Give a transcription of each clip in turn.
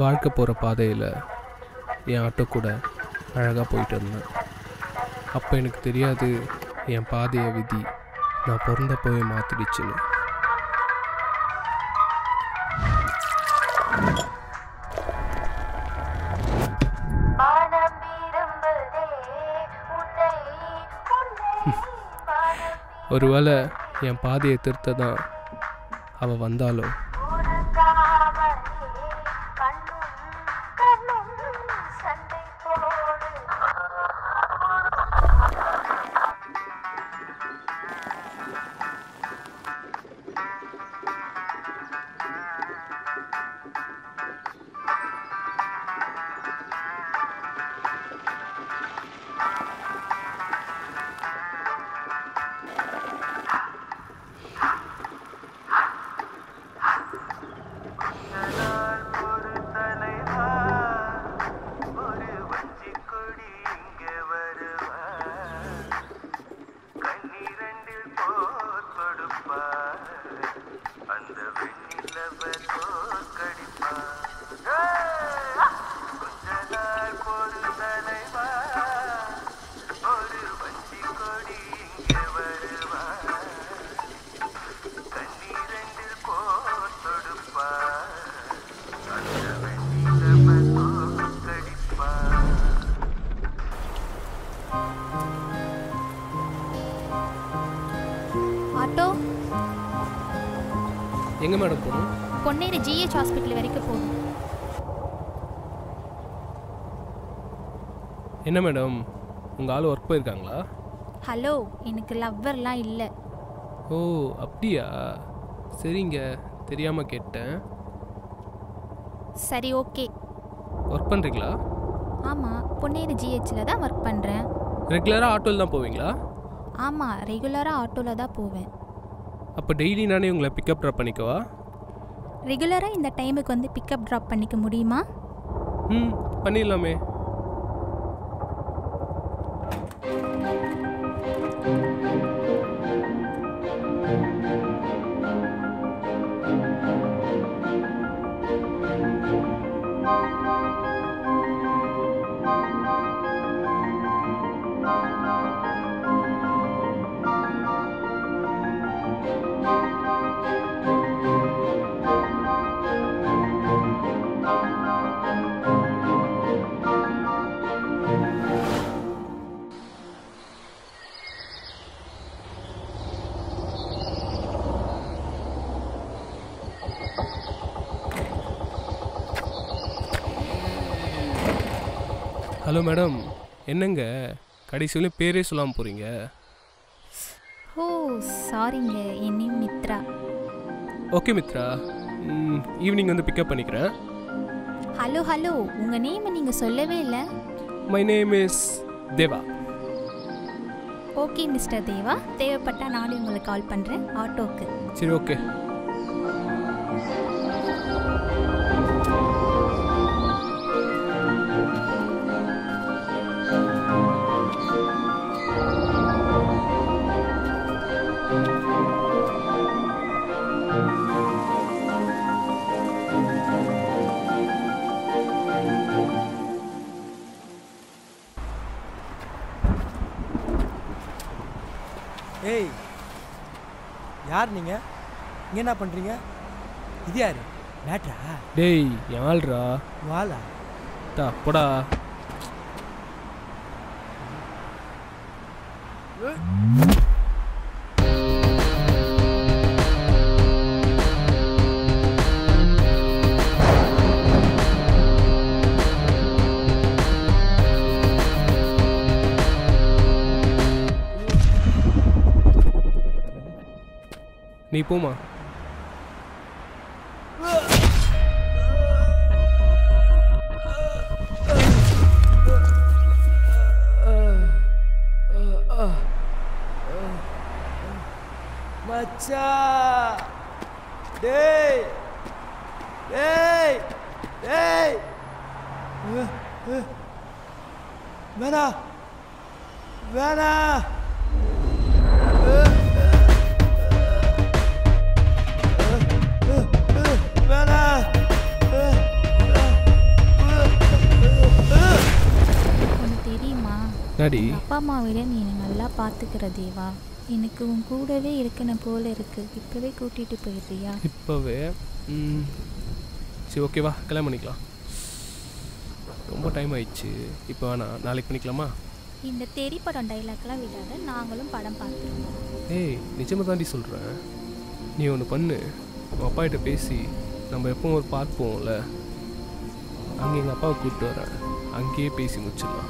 வாழ்க்கை போகிற பாதையில் என் ஆட்டோ கூட அழகாக போயிட்டு இருந்தேன் அப்போ எனக்கு தெரியாது என் பாதையை விதி நான் பிறந்த போய் மாற்றிடுச்சுன்னு வானம் விரும்புதே உன்னை உன்னை வானம் ஒருவேளை என் பாதையை திருத்த தான் அவள் வந்தாலும் உறங்காமலே கண்ணும் கண்ணும் சண்டை போடு ஒரு தலைவா ஒரு வஞ்சிக் கொடி இங்கே வருவா கண்ணீரண்டில் போர் கொடுப்பா அந்த வெண்ணிலவ தோற்கடிப்பா கொஞ்ச நாள் பொறு தலைவா ஒரு வஞ்சிக் கொடி இங்கே வருவா கண்ணீரண்டில் போர் தொடுப்பா அந்த வெண்ணிலவ தோற்கடிப்பா ஆட்டோ எங்கே மேடம் போகணும் பொன்னேரி ஜிஹெச் ஹாஸ்பிட்டல் வரைக்கும் போகணும் என்ன மேடம் உங்கள் ஆள் ஒர்க் போயிருக்காங்களா ஹலோ எனக்கு லவ்வர்லாம் இல்லை ஓ அப்படியா சரிங்க தெரியாமல் கேட்டேன் சரி ஓகே ஒர்க் பண்ணுறீங்களா ஆமாம் பொன்னேரி ஜிஹெச்சில் தான் ஒர்க் பண்ணுறேன் ரெகுலராக ஆட்டோவில் தான் போவீங்களா ஆமாம் ரெகுலராக ஆட்டோவில் தான் போவேன் அப்போ டெய்லி நானே உங்களை பிக்கப் ட்ராப் பண்ணிக்கவா ரெகுலராக இந்த டைமுக்கு வந்து பிக்கப் ட்ராப் பண்ணிக்க முடியுமா ம் பண்ணிடலாமே ஹலோ மேடம் என்னங்க கடைசியிலும் பேரே சொல்லாமல் போகிறீங்க ஓ சாரிங்க என் name Mithra okay Mithra evening வந்து பிக்கப் பண்ணிக்கிறேன் ஹலோ ஹலோ உங்கள் நேமை நீங்கள் சொல்லவே இல்லை my name is Deva okay mister Deva தேவைப்பட்டால் நானும் உங்களுக்கு கால் பண்ணுறேன் ஆட்டோக்கு சரி ஓகே ஏய் யார் நீங்க இங்க என்ன பண்றீங்க இது யாரு மேட்ரா டேய் என் ஆள்ரா வாலா தா போடா நீ போமா மச்சா டேய் டேய் டேய் அஹ், அஹ். வேணா வேணா அஹ், அஹ், அஹ், அஹ், வேணா அஹ், அஹ். என்னடி எங்க அப்பா அம்மா விட நீ என்னை நல்லா பார்த்துக்கிற தேவா எனக்கு உன் கூடவே இருக்கணும் போல இருக்கு இப்போவே கூட்டிகிட்டு போயிடுறியா இப்போவே ம், சரி ஓகேவா கல்யாணம் பண்ணிக்கலாம் ரொம்ப டைம் ஆயிடுச்சு இப்போ வேணாம் நாளைக்கு பண்ணிக்கலாமா இந்த தெரி படம் டைலாக்லாம் விடாத நாங்களும் படம் பார்த்துருவோம் ஏய் நிஜமாக தாண்டி சொல்கிறேன் நீ ஒன்று பண்ணு உன் அப்பா கிட்ட பேசி நம்ம எப்பவும் ஒரு பார்க் போவோம்ல அங்கே எங்கள் அப்பாவை கூப்பிட்டு வரேன் அங்கேயே பேசி முடிச்சிடலாம்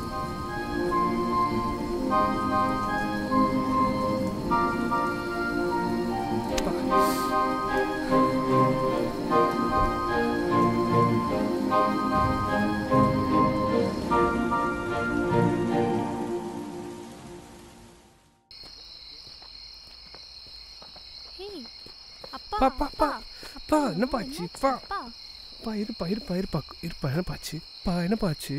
ஹேய் அப்பா பா, பா, பா. அப்பா பா, என்னப்பா ஆச்சு? என்னாச்சு, பா. அப்பா பா இருப்பா இருப்பா இருப்பா இருப்பா என்னப்பாச்சு பா என்னப்பாச்சு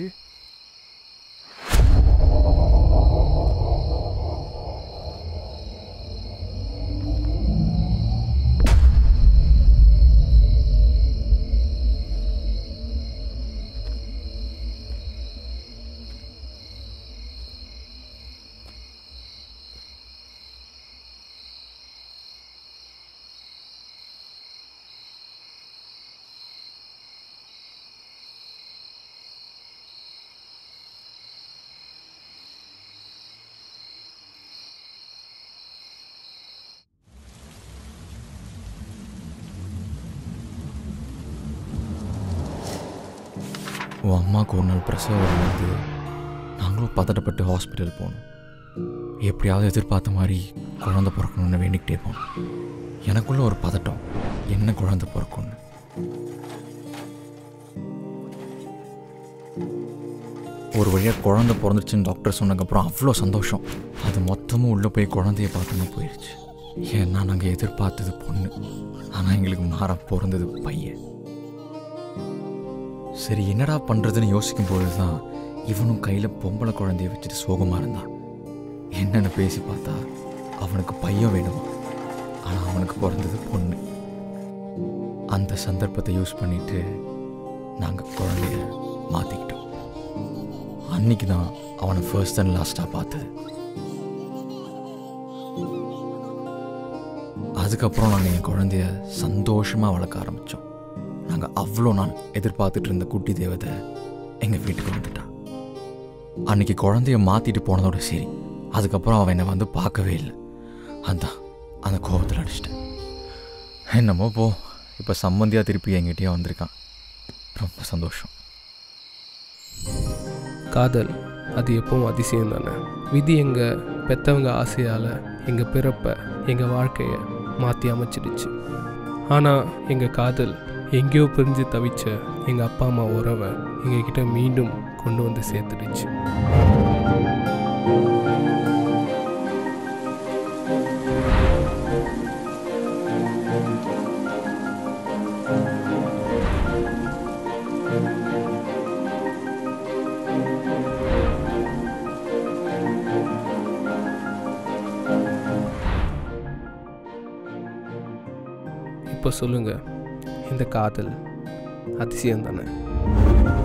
உன் அம்மாவுக்கு ஒரு நாள் பிரசவம் வந்து நாங்களும் பதட்டப்பட்டு ஹாஸ்பிட்டல் போனோம் எப்படியாவது எதிர்பார்த்த மாதிரி குழந்தை பிறக்கணும்னு வேண்டிக்கிட்டே போனோம் எனக்குள்ள ஒரு பதட்டம் என்ன குழந்தை பிறக்கும்னு ஒரு வழியாக குழந்தை பிறந்துச்சுன்னு டாக்டர் சொன்னதுக்கப்புறம் அவ்வளோ சந்தோஷம் அது மொத்தமும் உள்ளே போய் குழந்தைய பார்த்தோன்னு போயிடுச்சு ஏன்னா நாங்கள் எதிர்பார்த்தது பொண்ணு ஆனால் எங்களுக்கு மாற பிறந்தது பையன் சரி என்னடா பண்ணுறதுன்னு யோசிக்கும் பொழுது தான் இவனும் கையில் பொம்பளை குழந்தைய வச்சுட்டு சோகமாக இருந்தான் என்னென்னு பேசி பார்த்தா அவனுக்கு பையன் வேணுமா ஆனால் அவனுக்கு பிறந்தது பொண்ணு அந்த சந்தர்ப்பத்தை யூஸ் பண்ணிட்டு நாங்கள் குழந்தைய மாற்றிக்கிட்டோம் அன்னைக்கு தான் அவனை ஃபர்ஸ்ட் அண்ட் லாஸ்ட்டாக பார்த்தது அதுக்கப்புறம் நாங்கள் என் குழந்தைய சந்தோஷமாக வளர்க்க ஆரம்பித்தோம் நாங்கள் அவ்வளோ நாள் எதிர்பார்த்துட்டு இருந்த குட்டி தேவதை எங்கள் வீட்டுக்கு வந்துட்டா அன்னைக்கு குழந்தைய மாற்றிட்டு போனதோட சரி அதுக்கப்புறம் அவன் என்னை வந்து பார்க்கவே இல்லை அதான் அந்த கோபத்தில் அடிச்சிட்டேன் என்னமோ போ இப்போ சம்மந்தியாக திருப்பி எங்கிட்டயே வந்திருக்கான் ரொம்ப சந்தோஷம் காதல் அது எப்பவும் அதிசயம் தானே விதி எங்கள் பெத்தவங்க ஆசையால் எங்கள் பிறப்பை எங்கள் வாழ்க்கையை மாற்றி அமைச்சிடுச்சு ஆனால் எங்கள் காதல் எங்கேயோ பிரிஞ்சு தவிச்ச எங்கள் அப்பா அம்மா உறவை எங்ககிட்ட மீண்டும் கொண்டு வந்து சேர்த்துடுச்சு இப்போ சொல்லுங்கள் இந்த காதல் அதிசயம் தானே